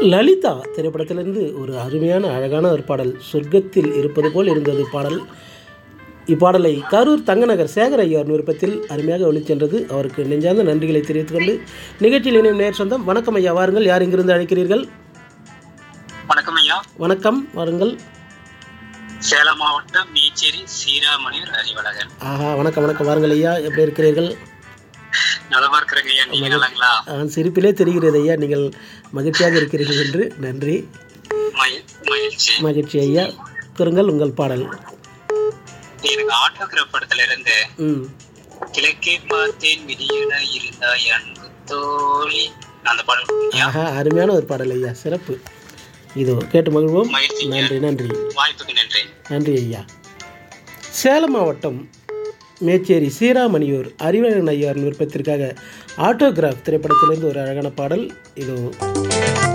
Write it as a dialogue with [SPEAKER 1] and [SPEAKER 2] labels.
[SPEAKER 1] லலிதா திரைப்படத்திலிருந்து ஒரு அருமையான அழகான ஒரு பாடல் சொர்க்கத்தில் இருப்பது போல் இருந்தது பாடல் இப்பாடலை கரூர் தங்கநகர் சேகர் ஐயார் விருப்பத்தில் அருமையாக ஒளிச்சென்றது அவருக்கு நெஞ்சார்ந்த நன்றிகளை தெரிவித்துக் கொண்டு நிகழ்ச்சியில் இணையும் நேர் சொந்தம் வணக்கம் ஐயா வாருங்கள் யார் இங்கிருந்து அழைக்கிறீர்கள்
[SPEAKER 2] வணக்கம் ஐயா
[SPEAKER 1] வணக்கம் வாருங்கள்
[SPEAKER 2] சேலம் மாவட்டம் மீச்சேரி சீராமணியர் அறிவழகன்
[SPEAKER 1] ஆஹா வணக்கம் வணக்கம் வாருங்கள் ஐயா எப்படி இருக்கிறீர்கள்
[SPEAKER 2] நலமா இருக்கிறேங்க ஐயா நீங்க நலங்களா
[SPEAKER 1] ஆ, சிரிப்பிலே தெரிகிறது ஐயா நீங்கள் மகிழ்ச்சியாக இருக்கிறீர்கள் என்று நன்றி
[SPEAKER 2] மகி- மகிழ்ச்சி
[SPEAKER 1] மகிழ்ச்சி ஐயா கூறுங்கள் உங்கள் பாடல்
[SPEAKER 2] எனக்கு ஆட்டோகிராஃப் படத்துல இருந்து
[SPEAKER 1] ம்
[SPEAKER 2] கிழக்கே பார்த்தேன் விதியில இருந்தாய் அன்பு தோழி அந்த பாடல் ஐயா
[SPEAKER 1] ஆஹா அருமையான ஒரு பாடல் ஐயா சிறப்பு இதோ கேட்டு மகிழ்வோம்
[SPEAKER 2] மகிழ்ச்சிங்க
[SPEAKER 1] நன்றி நன்றி
[SPEAKER 2] வாய்ப்புக்கு நன்றி
[SPEAKER 1] நன்றி ஐயா சேலம் மாவட்டம் மேச்சேரி சீராமணியூர் அறிவழகன் ஐயார் விருப்பத்திற்காக ஆட்டோகிராஃப் திரைப்படத்திலிருந்து ஒரு அழகான பாடல் இதோ